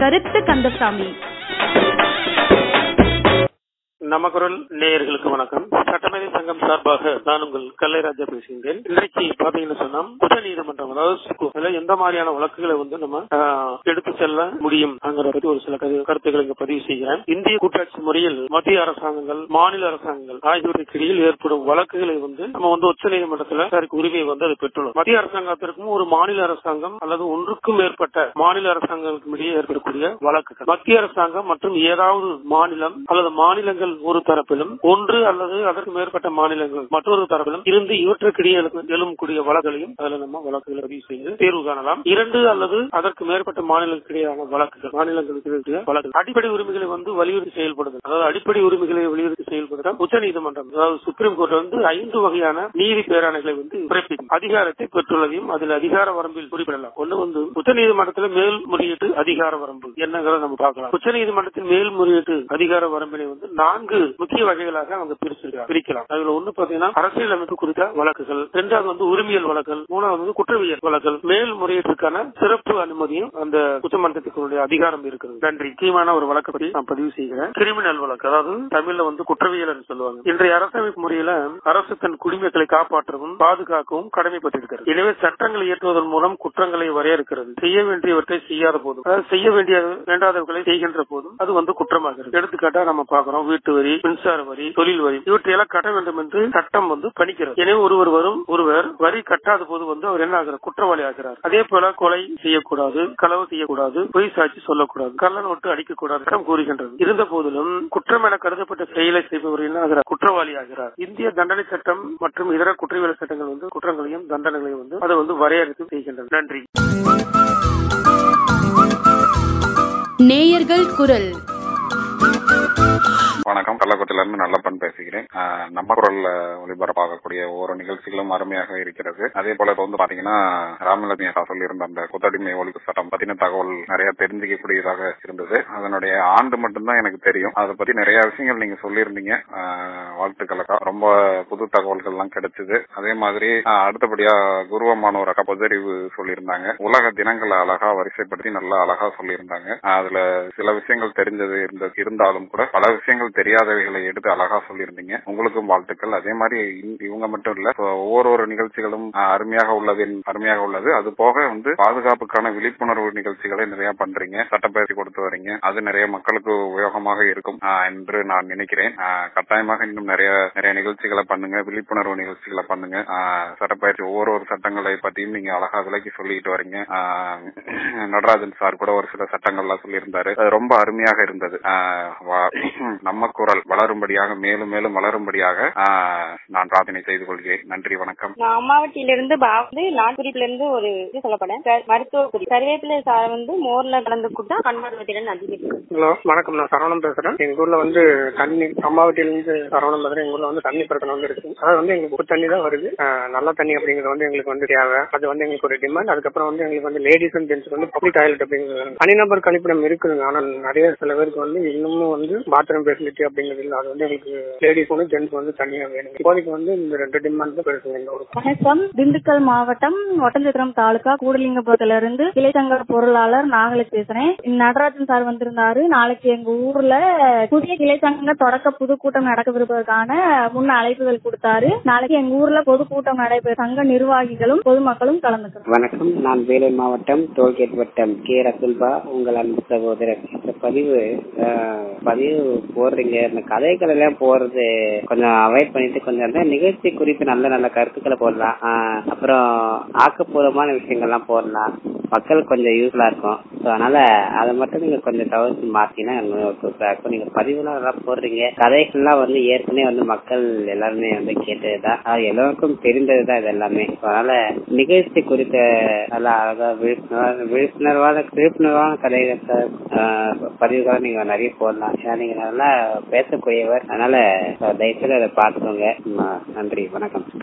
கருத்து கந்தசாமி நமக்குரல் நேயர்களுக்கு வணக்கம் சட்டமேதை சங்கம் சார்பாக நான் உங்கள் கல்லைராஜா பேசுகின்றேன் இன்றைக்கு பாத்தீங்கன்னு சொன்னா உச்ச நீதிமன்றம் அதாவது இதுல எந்த மாதிரியான வழக்குகளை வந்து நம்ம ஆஹ், எடுத்து செல்ல முடியும் அங்கிறத பத்தி ஒரு சில கரு- கருத்துக்களை இங்க பதிவு செய்கிறேன் இந்திய கூட்டாட்சி முறையில் மத்திய அரசாங்கங்கள் மாநில அரசாங்கங்கள் ஆகியவற்றுக்கு இடையில் ஏற்படும் வழக்குகளை வந்து நம்ம வந்து உச்ச நீதிமன்றத்தில் அதற்கு உரிமையை வந்து அது பெற்றுள்ளோம் மத்திய அரசாங்கத்திற்கும் ஒரு மாநில அரசாங்கம் அல்லது ஒன்றுக்கும் மேற்பட்ட மாநில அரசாங்கங்களுக்கும் இடையே ஏற்படக்கூடிய வழக்குகள் மத்திய அரசாங்கம் மற்றும் ஏதாவது மாநிலம் அல்லது மாநிலங்கள் ஒரு தரப்பிலும் ஒன்று அல்லது அதற்கு மேற்பட்ட மாநிலங்கள் மற்றொரு தரப்பிலும் இருந்து இவற்றுக்கிடையே எழும்- எழும்பக்கூடிய வழக்குகளையும் அதுல நம்ம வழக்குகளை பதிவு செய்து தேர்வு காணலாம் இரண்டு அல்லது அதற்கு மேற்பட்ட மாநிலங்களுக்கு இடையேயான வழக்குகள் மாநிலங்களுக்கு இடையே வழக்குகள் அடிப்படை உரிமைகளை வந்து வலியுறுத்தி செயல்படுதல் அதாவது அடிப்படை உரிமைகளை வலியுறுத்தி செயல்படுத்த உச்சநீதிமன்றம் அதாவது சுப்ரீம் கோர்ட் வந்து ஐந்து வகையான நீதி பேராணைகளை வந்து பிறப்பிக்கும் அதிகாரத்தை பெற்றுள்ளதையும் அதில் அதிகார வரம்பில் குறிப்பிடலாம் ஒண்ணு வந்து உச்சநீதிமன்றத்தில் மேல்முறையீட்டு அதிகார வரம்பு என்னங்கிறத நம்ம பார்க்கலாம் உச்சநீதிமன்றத்தின் மேல்முறையீட்டு அதிகார வரம்பினை வந்து நான்கு முக்கிய வகைகளாக அவங்க பிரிச்சிருக்காங்க பிரிக்கலாம் அதுல ஒண்ணு பாத்தீங்கன்னா அரசியல் அமைப்பு குறித்த வழக்குகள் இரண்டாவது வந்து உரிமையல் வழக்குகள் மூணாவது வந்து குற்றவியல் வழக்குகள் மேல்முறையீட்டுக்கான சிறப்பு அனுமதியும் அந்த உச்சமன்றத்துக்கு அதிகாரம் இருக்குது நன்றி முக்கியமான ஒரு வழக்கு பற்றி நான் பதிவு செய்கிறேன் கிரிமினல் வழக்கு அதாவது தமிழ்ல வந்து குற்றவியல் என்று சொல்லுவாங்க இன்றைய அரசமைப்பு முறையில அரசு தன் குடிமக்களை காப்பாற்றவும் பாதுகாக்கவும் கடமைப்பட்டிருக்கிறது எனவே சட்டங்களை இயற்றுவதன் மூலம் குற்றங்களை வரையறுக்கிறது செய்ய வேண்டியவற்றை செய்யாத போதும் அதாவது செய்ய வேண்டிய வேண்டாதவர்களை செய்கின்ற போதும் அது வந்து குற்றமாகிறது எடுத்துக்காட்டா நம்ம பார்க்கிறோம் வீட்டு வரி மின்சார வரி தொழில் வரி இவற்றையெல்லாம் கட்ட வேண்டும் என்று சட்டம் வந்து பணிக்கிறது எனவே ஒருவர் வரும் ஒருவர் வரி கட்டாத போது வந்து அவர் என்ன ஆகிறார் குற்றவாளி ஆகிறார் அதே போல கொலை செய்யக்கூடாது களவு செய்யக்கூடாது பொய் சாட்சி சொல்லக்கூடாது கள்ளன் ஒட்டு அடிக்கக்கூடாது சட்டம் கூறுகின்றது இருந்த போதிலும் குற்றம் என கருதப்பட்ட செயலை செய்பவர் என்ன ஆகிறார் குற்றவாளி ஆகிறார் இந்திய தண்டனை சட்டம் மற்றும் இதர குற்றவியல் சட்டங்கள் வந்து குற்றங்களையும் தண்டனைகளையும் வந்து அதை வந்து வரையறுத்து செய்கின்றது நன்றி நேயர்கள் குரல் வணக்கம் கள்ளக்குறிச்சில இருந்து நல்லப்பன் பேசுகிறேன் ஆஹ் நம்ம குரல்ல ஒளிபரப்பாகக்கூடிய ஒவ்வொரு நிகழ்ச்சிகளும் அருமையாக இருக்கிறது அதே போல இப்ப வந்து பாத்தீங்கன்னா ராமலட்சுமி அக்கா சொல்லியிருந்த அந்த குத்தடிமை ஒழிப்பு சட்டம் பத்தின தகவல் நிறைய தெரிஞ்சுக்கக்கூடியதாக இருந்தது அதனுடைய ஆண்டு மட்டும்தான் எனக்கு தெரியும் அதை பத்தி நிறைய விஷயங்கள் நீங்க சொல்லியிருந்தீங்க ஆஹ் வாழ்த்துக்கள் அக்கா ரொம்ப புது தகவல்கள் எல்லாம் கிடைச்சது அதே மாதிரி ஆஹ் அடுத்தபடியா குருவமானவர் அக்கா பொதறிவு சொல்லியிருந்தாங்க உலக தினங்களை அழகா வரிசைப்படுத்தி நல்லா அழகா சொல்லியிருந்தாங்க ஆஹ் அதுல சில விஷயங்கள் தெரிஞ்சது இருந்த இருந்தாலும் கூட பல விஷயங்கள் தெரியாதவைகளை எடுத்து அழகா சொல்லியிருந்தீங்க உங்களுக்கும் வாழ்த்துக்கள் அதே மாதிரி இ- இவங்க மட்டும் இல்ல இப்ப ஒவ்வொரு ஒரு நிகழ்ச்சிகளும் ஆஹ், அருமையாக உள்ளது அருமையாக உள்ளது அது போக வந்து பாதுகாப்புக்கான விழிப்புணர்வு நிகழ்ச்சிகளை நிறைய பண்றீங்க சட்டப்பயிற்சி கொடுத்து வரீங்க அது நிறைய மக்களுக்கு உபயோகமாக இருக்கும் ஆஹ், என்று நான் நினைக்கிறேன் ஆஹ், கட்டாயமாக இன்னும் நிறைய நிறைய நிகழ்ச்சிகளை பண்ணுங்க விழிப்புணர்வு நிகழ்ச்சிகளை பண்ணுங்க ஆஹ், சட்டப்பயிற்சி ஒவ்வொரு ஒரு சட்டங்களை பத்தியும் நீங்க அழகா விலக்கி சொல்லிட்டு வரீங்க ஆஹ், நடராஜன் சார் கூட ஒரு சில சட்டங்கள்லாம் சொல்லியிருந்தாரு அது ரொம்ப அருமையாக இருந்தது ஆஹ், வா- நம்ம குரல் வளரும்படியாக மேலும் மேலும் வளரும்படியாக ஆஹ், நான் பிரார்த்தனை செய்து கொள்கிறேன் நன்றி வணக்கம் நான் அம்மாவட்டியிலிருந்து பா வந்து நாட்குறிப்புல இருந்து ஒரு இது சொல்லப்படேன் க- மருத்துவ குறி கருவேப்பிலை சாரை வந்து மோர்ல கலந்து கொடுத்தா கண்மார்வத்தில நன்றி ஹலோ வணக்கம் நான் சரவணன் பேசுறேன் எங்க ஊர்ல வந்து தண்ணி அம்மாவட்டியில இருந்து சரவணன் பேசுறேன் எங்க ஊர்ல வந்து தண்ணி பிரச்சனை வந்து இருக்கு அதாவது வந்து எங்களுக்கு உப்பு தண்ணி தான் வருது ஆஹ் நல்ல தண்ணி அப்படிங்கிறது வந்து எங்களுக்கு வந்து தேவை அது வந்து எங்களுக்கு ஒரு டிமாண்ட் அதுக்கப்புறம் வந்து எங்களுக்கு வந்து லேடிஸ் அண்ட் ஜென்ஸ் வந்து பப்ளிக் டாய்லெட் அப்படிங்கிறது தனிநபர் கழிப்பிடம் இருக்குதுங்க ஆனா நிறைய சில பேருக்கு வந்து இன்னமும் வந்து பாத்ரூம் ஃபெசிலிட்டி அப்படிங்கிறது இல்லை அது வந்து எங்களுக்கு லேடிஸ் வந்து ஜென்ஸ் வந்து தனியா வேணும் இப்போதைக்கு வந்து இந்த ரெண்டு டிமாண்ட் தான் பெருசுங்க இந்த ஊருக்கு வணக்கம் திண்டுக்கல் மாவட்டம் ஒட்டஞ்சத்திரம் தாலுகா கூடலிங்கபுரத்துல இருந்து இளைச்சங்க பொருளாளர் நாகலட்சுமி பேசுறேன் நடராஜன் சார் வந்திருந்தாரு நாளைக்கு எங்க ஊர்ல புதிய கிளைச்சங்க தொடக்க பொதுக்கூட்டம் நடக்கவிருப்பதற்கான முன் அழைப்புகள் கொடுத்தாரு நாளைக்கு எங்க ஊர்ல பொதுக்கூட்டம் நடைபெற சங்க நிர்வாகிகளும் பொதுமக்களும் கலந்துக்கிறோம் வணக்கம் நான் வேலூர் மாவட்டம் டோல்கேட் வட்டம் கே ரசுல்பா உங்கள் அன்பு சகோதரர் இந்த பதிவு ஆஹ், பதிவு போடுறீங்க இந்த கதைகள் எல்லாம் போடுறது கொஞ்சம் அவாய்ட் பண்ணிட்டு கொஞ்சம் அந்த நிகழ்ச்சி குறித்து நல்ல நல்ல கருத்துக்களை போடலாம் ஆஹ், அப்புறம் ஆக்கப்பூர்வமான விஷயங்கள்லாம் போடலாம் மக்களுக்கு கொஞ்சம் யூஸ்ஃபுல்லா இருக்கும் ஸோ அதனால அதை மட்டும் நீங்க கொஞ்சம் தவிர்த்து மாத்தினா சூப்பரா இருக்கும் நீங்க பதிவுலாம் நல்லா போடுறீங்க கதைகள்லாம் வந்து ஏற்கனவே வந்து மக்கள் எல்லாருமே வந்து கேட்டதுதான் அது எல்லோருக்கும் தெரிந்ததுதான் இது எல்லாமே So, அதனால நிகழ்ச்சி குறித்த நல்லா அழகா விழிப்புணர்வான விழிப்புணர்வான விழிப்புணர்வான கதைகள் ஆஹ், பதிவுகளை நீங்க நிறைய போடலாம் ஏன்னா நீங்க நல்லா பேசக்கூடியவர் அதனால தயவுசெய்து அதை பார்த்துக்கோங்க ம், நன்றி வணக்கம்